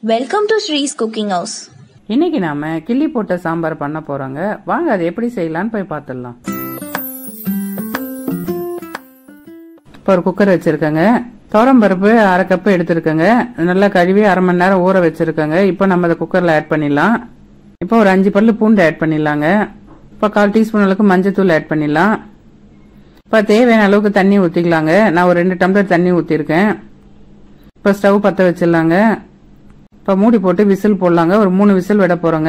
welcome to Sri's cooking house இன்னைக்கு நாம கிள்ளி போட்ட சாம்பார் பண்ண போறோங்க வாங்க அது எப்படி செய்யலாம்னு போய் பார்த்துடலாம் இப்போ ஒரு குக்கர் வச்சிருக்கேங்க துவரம் பருப்பு அரை கப்பு எடுத்திருக்கேங்க நல்லா கழுவி அரை மணி நேரம் ஊற வச்சிருக்கேங்க இப்போ நம்ம அதை குக்கர்ல ஆட் பண்ணிடலாம் இப்போ ஒரு அஞ்சு பல்லு பூண்டு ஆட் பண்ணிடலாங்க இப்போ கால் டீஸ்பூன் அளவுக்கு மஞ்சத்தூள் ஆட் பண்ணிடலாம் இப்போ தேவையான அளவுக்கு தண்ணி ஊற்றிக்கலாங்க நான் ஒரு ரெண்டு டம்ளர் தண்ணி ஊற்றிருக்கேன் இப்போ ஸ்டவ் பற்ற வச்சிடலாங்க இப்போ மூடி போட்டு விசில் போடலாங்க ஒரு மூணு விசில் விட போறோங்க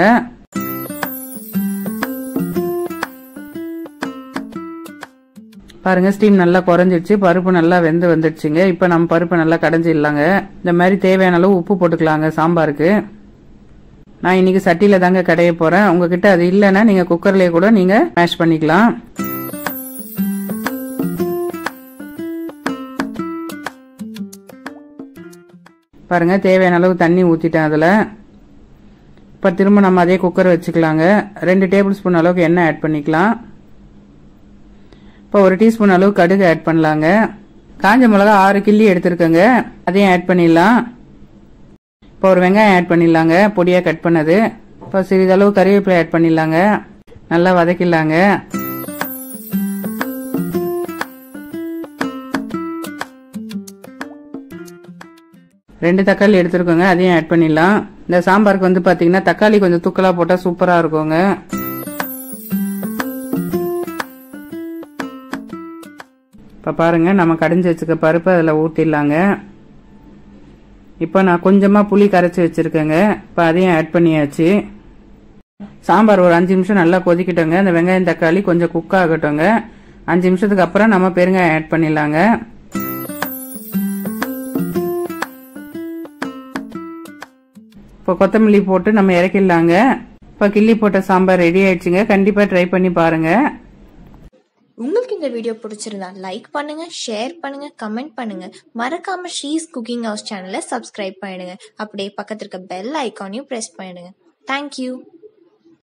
பாருங்க ஸ்டீம் நல்லா குறைஞ்சிடுச்சு பருப்பு நல்லா வெந்து வந்துடுச்சுங்க இப்போ நம்ம பருப்பை நல்லா கடைஞ்சிடலாங்க இந்த மாதிரி தேவையான அளவு உப்பு போட்டுக்கலாங்க சாம்பாருக்கு நான் இன்னைக்கு சட்டியில தாங்க கடைய போறேன் உங்ககிட்ட அது இல்லைன்னா நீங்க குக்கர்லயே கூட நீங்க மேஷ் பண்ணிக்கலாம் பாருங்க தேவையான அளவு தண்ணி ஊற்றிட்டேன் அதில் இப்போ திரும்ப நம்ம அதே குக்கர் வச்சுக்கலாங்க ரெண்டு டேபிள் ஸ்பூன் அளவுக்கு எண்ணெய் ஆட் பண்ணிக்கலாம் இப்போ ஒரு டீஸ்பூன் அளவு கடுகு ஆட் பண்ணலாங்க காஞ்ச மிளகா ஆறு கிள்ளி எடுத்துருக்கேங்க அதையும் ஆட் பண்ணிடலாம் இப்போ ஒரு வெங்காயம் ஆட் பண்ணிடலாங்க பொடியாக கட் பண்ணது இப்போ சிறிதளவு கறிவேப்பிலை ஆட் பண்ணிடலாங்க நல்லா வதக்கிடலாங்க ரெண்டு தக்காளி எடுத்துருக்கோங்க அதையும் ஆட் பண்ணிடலாம் இந்த சாம்பாருக்கு வந்து பாத்தீங்கன்னா தக்காளி கொஞ்சம் தூக்கலா போட்டா சூப்பரா இருக்குங்க இப்ப பாருங்க நம்ம கடைஞ்சி வச்சுக்க பருப்பு அதுல ஊத்திடலாங்க இப்போ நான் கொஞ்சமா புளி கரைச்சி வச்சிருக்கேங்க இப்போ அதையும் ஆட் பண்ணியாச்சு சாம்பார் ஒரு அஞ்சு நிமிஷம் நல்லா கொதிக்கிட்டோங்க இந்த வெங்காயம் தக்காளி கொஞ்சம் குக் ஆகட்டுங்க அஞ்சு நிமிஷத்துக்கு அப்புறம் நம்ம பெருங்காயம் ஆட் பண்ணிடலாங்க இப்போ கொத்தமல்லி போட்டு நம்ம இறக்கிடலாங்க இப்போ கிள்ளி போட்ட சாம்பார் ரெடி ஆயிடுச்சுங்க கண்டிப்பா ட்ரை பண்ணி பாருங்க உங்களுக்கு இந்த வீடியோ பிடிச்சிருந்தா லைக் பண்ணுங்க ஷேர் பண்ணுங்க கமெண்ட் பண்ணுங்க மறக்காம ஸ்ரீஸ் குக்கிங் ஹவுஸ் சேனலை சப்ஸ்கிரைப் பண்ணிடுங்க அப்படியே பக்கத்துல இருக்க பெல் ஐக்கானையும் பிரஸ் பண்ணிடுங்க தேங்க்யூ